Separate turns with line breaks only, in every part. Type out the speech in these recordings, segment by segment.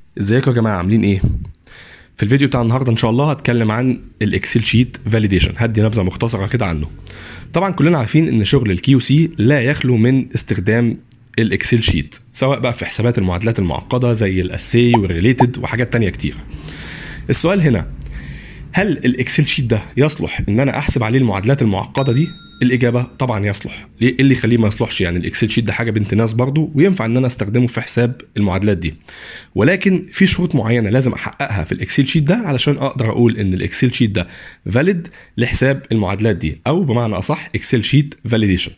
ازيكم يا جماعه عاملين ايه في الفيديو بتاع النهارده ان شاء الله هتكلم عن الاكسل شيت فاليديشن هدي نبذه مختصره كده عنه طبعا كلنا عارفين ان شغل الكيو سي لا يخلو من استخدام الاكسل شيت سواء بقى في حسابات المعادلات المعقده زي الاسي والريليتد وحاجات تانية كتير السؤال هنا هل الاكسل شيت ده يصلح ان انا احسب عليه المعادلات المعقده دي الاجابه طبعا يصلح ليه إيه اللي يخليه ما يصلحش يعني الاكسل شيت ده حاجه بنت ناس برضه وينفع ان انا استخدمه في حساب المعادلات دي ولكن في شروط معينه لازم احققها في الاكسل شيت ده علشان اقدر اقول ان الاكسل شيت ده فاليد لحساب المعادلات دي او بمعنى اصح اكسل شيت فاليديشن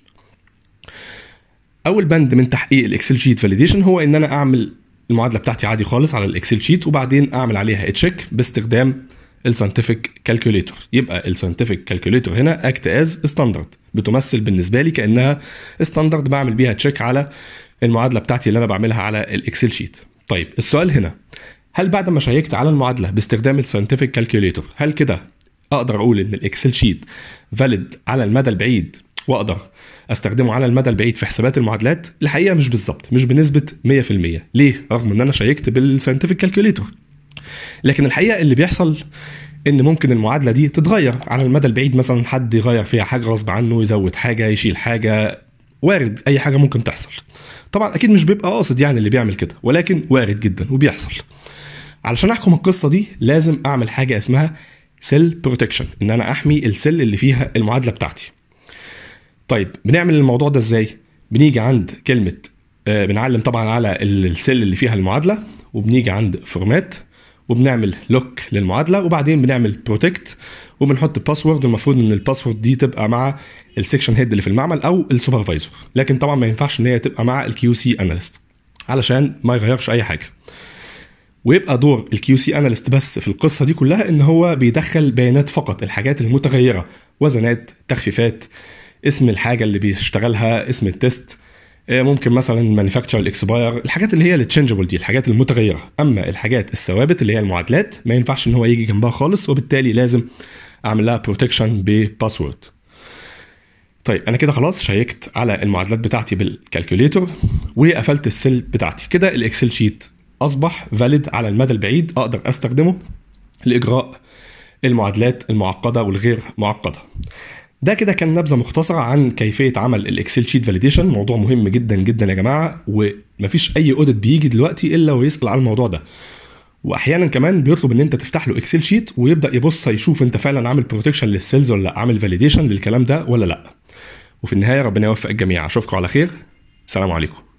اول بند من تحقيق الاكسل شيت فاليديشن هو ان انا اعمل المعادله بتاعتي عادي خالص على الاكسل شيت وبعدين اعمل عليها تشيك باستخدام الساينتفك كالكوليتور يبقى الساينتفك كالكوليتور هنا اكت از ستاندرد بتمثل بالنسبه لي كانها ستاندرد بعمل بيها تشيك على المعادله بتاعتي اللي انا بعملها على الاكسل شيت طيب السؤال هنا هل بعد ما شيكت على المعادله باستخدام الساينتفك كالكوليتور هل كده اقدر اقول ان الاكسل شيت فاليد على المدى البعيد واقدر استخدمه على المدى البعيد في حسابات المعادلات الحقيقه مش بالظبط مش بنسبه 100% ليه رغم ان انا شيكت بالساينتفك كالكوليتور لكن الحقيقه اللي بيحصل ان ممكن المعادله دي تتغير على المدى البعيد مثلا حد يغير فيها حاجه غصب عنه يزود حاجه يشيل حاجه وارد اي حاجه ممكن تحصل طبعا اكيد مش بيبقى قاصد يعني اللي بيعمل كده ولكن وارد جدا وبيحصل علشان احكم القصه دي لازم اعمل حاجه اسمها سيل بروتكشن ان انا احمي السيل اللي فيها المعادله بتاعتي طيب بنعمل الموضوع ده ازاي بنيجي عند كلمه آه، بنعلم طبعا على السيل اللي فيها المعادله وبنيجي عند فورمات وبنعمل لوك للمعادله وبعدين بنعمل بروتكت وبنحط باسورد المفروض ان الباسورد دي تبقى مع السكشن هيد اللي في المعمل او السوبرفايزر لكن طبعا ما ينفعش ان هي تبقى مع الكيو سي اناليست علشان ما يغيرش اي حاجه ويبقى دور الكيو سي اناليست بس في القصه دي كلها ان هو بيدخل بيانات فقط الحاجات المتغيره وزنات تخفيفات اسم الحاجه اللي بيشتغلها اسم التست آه، ممكن مثلا مانيفاكتشر الاكسباير الحاجات اللي هي التشنجبل دي الحاجات المتغيره اما الحاجات الثوابت اللي هي المعادلات ما ينفعش ان هو يجي جنبها خالص وبالتالي لازم اعمل لها بروتكشن بباسورد طيب انا كده خلاص شيكت على المعادلات بتاعتي بالكالكوليتور وقفلت السيل بتاعتي كده الاكسل شيت اصبح فاليد على المدى البعيد اقدر استخدمه لاجراء المعادلات المعقده والغير معقده ده كده كان نبذه مختصره عن كيفيه عمل الاكسل شيت فاليديشن موضوع مهم جدا جدا يا جماعه ومفيش اي اوديت بيجي دلوقتي الا ويسال على الموضوع ده واحيانا كمان بيطلب ان انت تفتح له اكسل شيت ويبدا يبص يشوف انت فعلا عامل بروتكشن للسيلز ولا لا عامل فاليديشن للكلام ده ولا لا وفي النهايه ربنا يوفق الجميع اشوفكم على خير سلام عليكم